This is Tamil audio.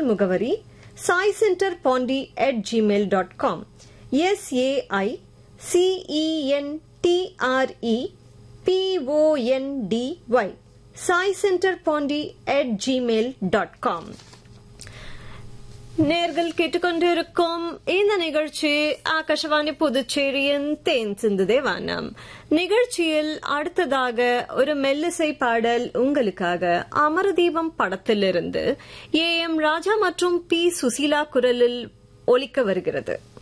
மின்னஞ்சல் முகவரி Sai centre Pondy at Gmail dot com S A I C E N T R E P O N D Y Sai centre Pondy at Gmail dot com நேர்கள் கேட்டுக்கொண்டிருக்கும் இந்த நிகழ்ச்சி ஆகாஷவாணி புதுச்சேரியின் தேன் சிந்து தேவானம் நிகழ்ச்சியில் அடுத்ததாக ஒரு மெல்லிசை பாடல் உங்களுக்காக அமரதீபம் படத்திலிருந்து ஏ எம் ராஜா மற்றும் பி சுசீலா குரலில் ஒலிக்க வருகிறது